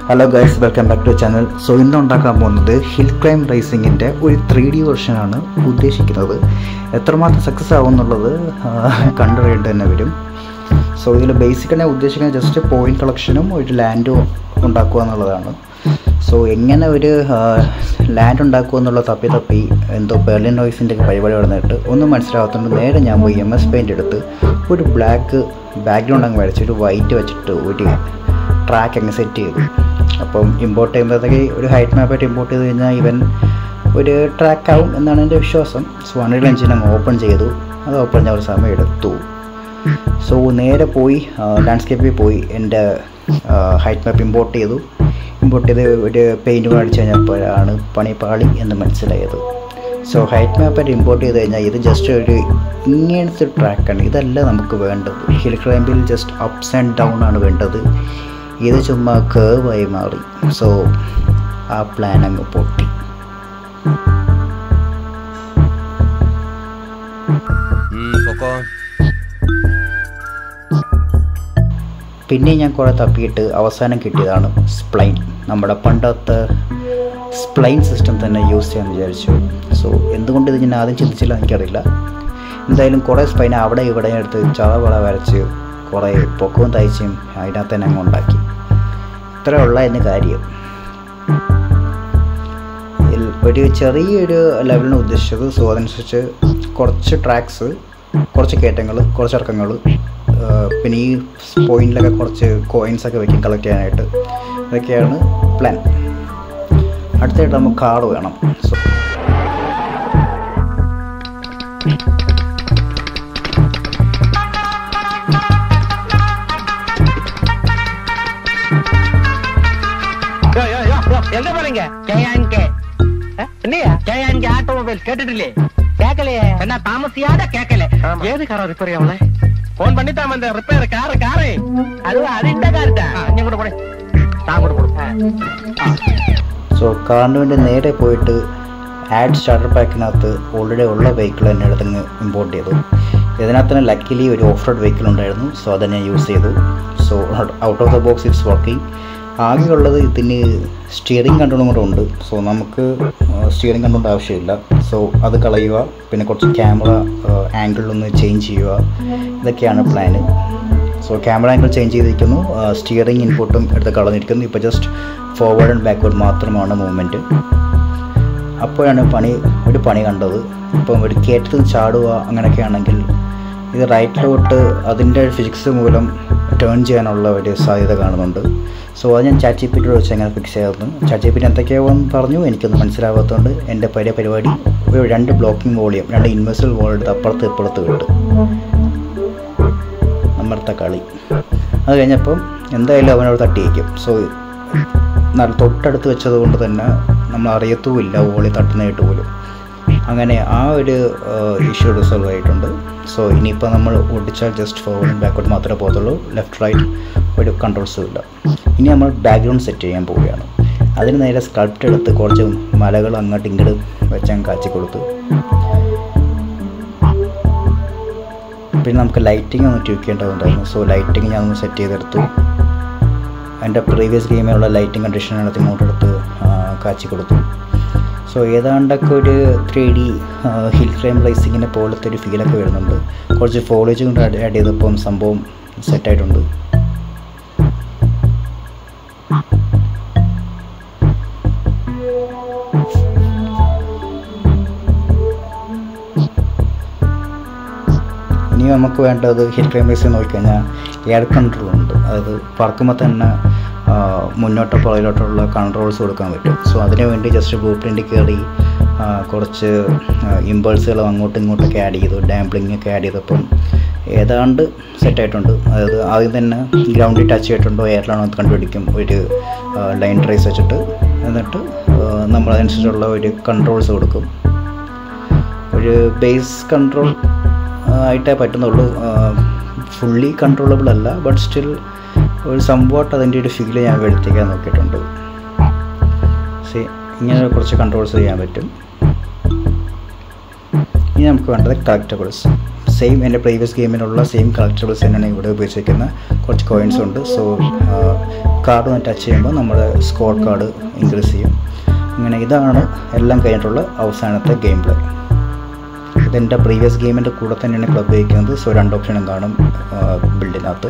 hello guys welcome back to channel so ഇന്ന് ഉണ്ടാക്കാൻ പോകുന്നത് ഹിൽ ക്ലൈം റേസിങ്ങിൻ്റെ ഒരു ത്രീ ഡി വെർഷനാണ് ഉദ്ദേശിക്കുന്നത് എത്രമാത്രം സക്സസ് ആവും എന്നുള്ളത് കണ്ടറിയേണ്ടി തന്നെ വരും സോ ഇതിൽ ബേസിക്കലി ഉദ്ദേശിക്കുന്നത് ജസ്റ്റ് പോയിന്റ് കളക്ഷനും ഒരു ലാൻഡും ഉണ്ടാക്കുക എന്നുള്ളതാണ് സോ എങ്ങനെ ഒരു ലാൻഡ് ഉണ്ടാക്കുക എന്നുള്ള തപ്പി തപ്പി എന്തോ ബെർലിൻ നോയ്സിൻ്റെ പരിപാടി നടന്നിട്ട് ഒന്നും മനസ്സിലാകാത്തതുകൊണ്ട് നേരെ ഞാൻ പോയി എം എസ് പെയിൻ്റ് എടുത്ത് ഒരു ബ്ലാക്ക് ബാക്ക്ഗ്രൗണ്ട് അങ്ങ് വരച്ച് ഒരു വൈറ്റ് വെച്ചിട്ട് ഒരു ട്രാക്ക് അങ്ങ് സെറ്റ് ചെയ്തു അപ്പം ഇമ്പോർട്ട് ചെയ്യുമ്പോഴത്തേക്ക് ഒരു ഹൈറ്റ് മാപ്പായിട്ട് ഇമ്പോർട്ട് ചെയ്ത് കഴിഞ്ഞാൽ ഇവൻ ഒരു ട്രാക്ക് ആവും എന്നാണ് എൻ്റെ വിശ്വാസം സോ അണിൽ എഞ്ചിൻ അങ്ങ് ഓപ്പൺ ചെയ്തു അത് ഓപ്പൺ ചെയ്യാൻ ഒരു സമയം എടുത്തു സോ നേരെ പോയി ലാൻഡ്സ്കേപ്പിൽ പോയി എൻ്റെ ഹൈറ്റ് മാപ്പ് ഇമ്പോർട്ട് ചെയ്തു ഇമ്പോർട്ട് ചെയ്ത് ഒരു പെയിൻറ്റ് അടിച്ചു കഴിഞ്ഞപ്പോഴാണ് പണി പാളി എന്ന് മനസ്സിലായത് സോ ഹൈറ്റ് മാപ്പായിട്ട് ഇമ്പോർട്ട് ചെയ്ത് കഴിഞ്ഞാൽ ഇത് ജസ്റ്റ് ഒരു ഇങ്ങനത്തെ ട്രാക്കാണ് ഇതല്ല നമുക്ക് വേണ്ടത് ഹിൽ ക്ലൈമ്പിൽ ജസ്റ്റ് അപ്സ് ആൻഡ് ഡൗൺ ആണ് വേണ്ടത് ഇത് ചുമ്മാ കേവായി മാറി സോ ആ പ്ലാൻ അങ്ങ് പൊട്ടി പൊക്കോ പിന്നെ ഞാൻ കുറേ തപ്പിയിട്ട് അവസാനം കിട്ടിയതാണ് സ്പ്ലൈൻ നമ്മുടെ പണ്ടത്തെ സ്പ്ലൈൻ സിസ്റ്റം തന്നെ യൂസ് ചെയ്യാൻ വിചാരിച്ചു സോ എന്തുകൊണ്ട് ഇത് ഞാൻ ആദ്യം ചിന്തിച്ചില്ല എനിക്കറിയില്ല എന്തായാലും കുറേ സ്പ്ലൈൻ അവിടെ ഇവിടെ എടുത്ത് ചതവള വരച്ച് കുറേ പൊക്കവും തയ്ച്ചും അതിനകത്ത് തന്നെ അങ്ങ് ഉണ്ടാക്കി ഇത്ര ഉള്ള എന്ന് കാര്യം ഇതിൽ ഒരു ചെറിയൊരു ലെവലിന് ഉദ്ദേശിച്ചത് സോ അതനുസരിച്ച് കുറച്ച് ട്രാക്സ് കുറച്ച് കയറ്റങ്ങൾ കുറച്ച് ഇറക്കങ്ങൾ പിന്നെ ഈ പോയിന്റിലൊക്കെ കുറച്ച് കോയിൻസ് ഒക്കെ വെക്കും കളക്ട് ചെയ്യാനായിട്ട് ഇതൊക്കെയാണ് പ്ലാൻ അടുത്തായിട്ട് നമുക്ക് കാർഡ് വേണം സോ எங்க போறீங்க கேயான்கே என்னையா கேயான்கே ஆட்டோமொபைல் கேட்டுட்டுலே கேட்கலையே என்ன தாமசியாத கேட்கல ஏது கார ரிப்பேர் அவளை போன் பண்ணி தான் வந்த ரிப்பேர் காரு காரு அது அது இந்த காரு தான் நீ கூட போடு நான் கூட போடு സോ കാറിന് വേണ്ടി നേരെ പോയിട്ട് ആഡ് സ്റ്റാർട്ടർ പാക്കിനകത്ത് ഓൾറെഡി ഉള്ള വെഹിക്കിൾ തന്നെ എടുത്തങ്ങ് ഇമ്പോർട്ട് ചെയ്തു ഇതിനകത്ത് തന്നെ ലക്കിലി ഒരു ഓഫ് റോഡ് വെഹിക്കിൾ ഉണ്ടായിരുന്നു സോ അത് ഞാൻ യൂസ് ചെയ്തു so out of the box it's working ആകെയുള്ളത് ഇതിന് സ്റ്റിയറിംഗ് കൺട്രോളും കൂടെ ഉണ്ട് സോ നമുക്ക് സ്റ്റിയറിംഗ് കൺട്രോളിൻ്റെ ആവശ്യമില്ല സോ അത് കളയുക പിന്നെ കുറച്ച് ക്യാമറ ആംഗിളിലൊന്ന് ചേഞ്ച് ചെയ്യുക ഇതൊക്കെയാണ് plan so camera angle change ചെയ്തിരിക്കുന്നു സ്റ്റിയറിംഗ് ഇൻപുട്ടും എടുത്ത് കളഞ്ഞിരിക്കുന്നു ഇപ്പോൾ ജസ്റ്റ് ഫോർവേഡ് ആൻഡ് ബാക്ക്വേർഡ് മാത്രമാണ് മൂവ്മെൻറ്റ് അപ്പോഴാണ് പണി ഒരു പണി കണ്ടത് ഇപ്പം ഒരു കയറ്റത്തിൽ ചാടുക അങ്ങനെയൊക്കെ ആണെങ്കിൽ ഇത് റൈറ്റിലോട്ട് അതിൻ്റെ ഫിസിക്സ് മൂലം ടേൺ ചെയ്യാനുള്ള ഒരു സാധ്യത കാണുന്നുണ്ട് സോ അത് ഞാൻ ചാറ്റ് ജി പി വെച്ച് എങ്ങനെ ഫിക്സ് ചെയ്യായിരുന്നു ചാറ്റ് ജി പി എന്തൊക്കെയാണെന്ന് പറഞ്ഞു എനിക്കൊന്നും മനസ്സിലാവാത്തതുകൊണ്ട് എൻ്റെ പഴയ പരിപാടി ഒരു രണ്ട് ബ്ലോക്കിംഗ് വോളിയം രണ്ട് ഇൻവെസിൽ വോൾ എടുത്ത് അപ്പുറത്ത് ഇപ്പുറത്ത് വിട്ടു നമ്മളുടെ കളി അത് കഴിഞ്ഞപ്പം എന്തായാലും അവനോട് തട്ടിയേക്കും സോ നല്ല തൊട്ടടുത്ത് വെച്ചത് കൊണ്ട് തന്നെ നമ്മൾ അറിയത്തുമില്ല വോളി തട്ടുന്നതായിട്ട് പോലും അങ്ങനെ ആ ഒരു ഇഷ്യൂ റിസോൾവ് ആയിട്ടുണ്ട് സോ ഇനിയിപ്പോൾ നമ്മൾ ഓടിച്ചാൽ ജസ്റ്റ് ഫോർവേഡ് ബാക്ക്വേർഡ് മാത്രമേ പോകത്തുള്ളൂ ലെഫ്റ്റ് റൈറ്റ് ഒരു കൺട്രോൾസും ഇല്ല ഇനി നമ്മൾ ബാക്ക്ഗ്രൗണ്ട് സെറ്റ് ചെയ്യാൻ പോവുകയാണ് അതിന് നേരെ സ്കൾപ്റ്റ് എടുത്ത് കുറച്ച് മലകൾ അങ്ങോട്ട് ഇങ്ങോട്ട് വെച്ചാൽ കാച്ചി കൊടുത്തു പിന്നെ നമുക്ക് ലൈറ്റിംഗ് ഒന്ന് ട്യൂക്കേണ്ടതുണ്ടായിരുന്നു സോ ലൈറ്റിംഗ് ഞാൻ ഒന്ന് സെറ്റ് ചെയ്തെടുത്തു എൻ്റെ പ്രീവിയസ് ഗെയിമിലുള്ള ലൈറ്റിംഗ് കണ്ടീഷൻ എടുത്ത് ഇങ്ങോട്ടെടുത്ത് കാച്ചി കൊടുത്തു സോ ഏതാണ്ടൊക്കെ ഒരു ത്രീ ഡി ഹിൽ ക്രൈം റേസിങ്ങിനെ പോലത്തെ ഒരു ഫീലൊക്കെ വരുന്നുണ്ട് കുറച്ച് ഫോളേജ് കൊണ്ട് ആഡ് ചെയ്തപ്പം സംഭവം സെറ്റായിട്ടുണ്ട് ഇനി നമുക്ക് വേണ്ടത് ഹിൽ ക്ലൈം റേസിൽ നോക്കിക്കഴിഞ്ഞാൽ എയർ കൺട്രോൾ ഉണ്ട് അതായത് പറക്കുമ്പോൾ തന്നെ മുന്നോട്ടോ പുറകിലോട്ടുള്ള കൺട്രോൾസ് കൊടുക്കാൻ പറ്റും സോ അതിന് വേണ്ടി ജസ്റ്റ് ബ്ലൂ പ്രിൻ്റ് കയറി കുറച്ച് ഇമ്പൾസുകൾ അങ്ങോട്ടും ഇങ്ങോട്ടൊക്കെ ആഡ് ചെയ്തു ഡാംപ്ലിംഗ് ഒക്കെ ആഡ് ചെയ്തപ്പം ഏതാണ്ട് സെറ്റായിട്ടുണ്ട് അതായത് ആദ്യം തന്നെ ഗ്രൗണ്ടിൽ ടച്ച് ചെയ്തിട്ടുണ്ടോ എയറിലാണോ എന്ന് കണ്ടുപിടിക്കും ഒരു ലൈൻ ട്രേസ് വെച്ചിട്ട് എന്നിട്ട് നമ്മളതനുസരിച്ചുള്ള ഒരു കൺട്രോൾസ് കൊടുക്കും ഒരു ബേസ് കൺട്രോൾ ആയിട്ടേ പറ്റുന്നുള്ളൂ ഫുള്ളി കൺട്രോളബിൾ അല്ല ബട്ട് സ്റ്റിൽ ഒരു സംഭവമായിട്ട് അതിൻ്റെ ഒരു ഫീൽ ഞാൻ വരുത്തിക്കാൻ നോക്കിയിട്ടുണ്ട് സി ഇങ്ങനെ കുറച്ച് കൺട്രോൾസ് ചെയ്യാൻ പറ്റും ഇനി നമുക്ക് വേണ്ടത് കളക്റ്റബിൾസ് സെയിം എൻ്റെ പ്രീവിയസ് ഗെയിമിലുള്ള സെയിം കളക്ടബിൾസ് തന്നെയാണ് ഇവിടെ ഉപയോഗിച്ചിരിക്കുന്ന കുറച്ച് കോയിൻസ് ഉണ്ട് സോ കാർഡ് ഒന്ന് ടച്ച് ചെയ്യുമ്പോൾ നമ്മുടെ സ്കോർ കാർഡ് ഇൻക്രീസ് ചെയ്യും അങ്ങനെ ഇതാണ് എല്ലാം കഴിഞ്ഞിട്ടുള്ള അവസാനത്തെ ഗെയിം പ്ലേ ഇതെൻ്റെ പ്രീവിയസ് ഗെയിമിൻ്റെ കൂടെ തന്നെയാണ് ക്ലബ് ഉപയോഗിക്കുന്നത് സോ രണ്ട് ഓപ്ഷനും കാണും ബിൽഡിനകത്ത്